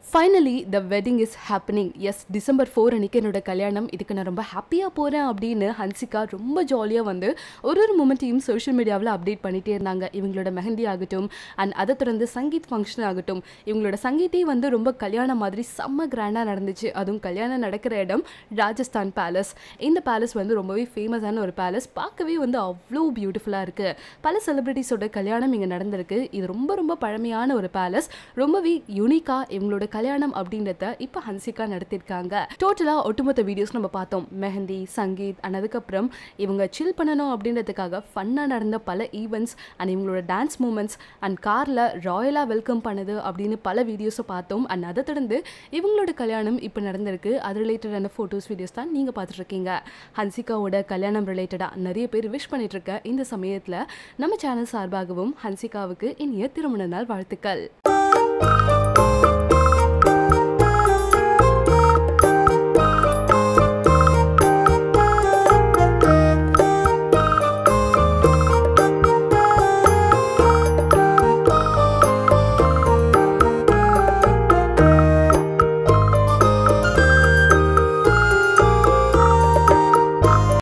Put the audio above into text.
finally the wedding is happening yes December four அன்னைக்கு என்னோட கல்யாணம் இதுக்கு நான் ரொம்ப ஹாப்பியாக போகிறேன் அப்படின்னு ஹன்சிகா ரொம்ப ஜாலியாக வந்து ஒரு ஒரு மூமெண்ட்டையும் சோஷியல் மீடியாவில் அப்டேட் பண்ணிகிட்டே இருந்தாங்க இவங்களோட மெஹந்தி ஆகட்டும் அண்ட் அதை தொடர்ந்து சங்கீத் ஃபங்க்ஷன் ஆகட்டும் இவங்களோட சங்கீத்தே வந்து ரொம்ப கல்யாணம் மாதிரி செம்ம கிராண்டாக நடந்துச்சு அதுவும் கல்யாணம் நடக்கிற இடம் ராஜஸ்தான் பேலஸ் இந்த பேலஸ் வந்து ரொம்பவே ஃபேமஸான ஒரு பேலஸ் பார்க்கவே வந்து அவ்வளோ பியூட்டிஃபுல்லாக இருக்குது பல செலிப்ரிட்டிஸோட கல்யாணம் இங்கே நடந்திருக்கு இது ரொம்ப ரொம்ப பழமையான ஒரு பேலஸ் ரொம்பவே யூனிக்காக இவங்களோட கல்யாணம் அப்படின்றத இப்போ ஹன்சிகா நடத்தியிருக்காங்க டோட்டலாக ஒட்டுமொத்த வீடியோஸ் நம்ம பார்த்தோம் மெஹந்தி சங்கீத் அண்ட் அதுக்கப்புறம் இவங்க சில் பண்ணணும் அப்படின்றதுக்காக ஃபன்னாக நடந்த பல ஈவெண்ட்ஸ் அண்ட் இவங்களோட டான்ஸ் மூமெண்ட்ஸ் அண்ட் காரில் ராயலாக வெல்கம் பண்ணுது அப்படின்னு பல வீடியோஸை பார்த்தோம் அண்ட் அதை தொடர்ந்து இவங்களோட கல்யாணம் இப்போ நடந்திருக்கு அது ரிலேட்டடான ஃபோட்டோஸ் வீடியோஸ் தான் நீங்கள் பார்த்துட்ருக்கீங்க ஹன்சிகாவோட கல்யாணம் ரிலேட்டடாக நிறைய பேர் விஷ் பண்ணிட்டு இருக்க இந்த சமயத்தில் நம்ம சேனல் சார்பாகவும் ஹன்சிகாவுக்கு இனிய திருமண நாள் வாழ்த்துக்கள்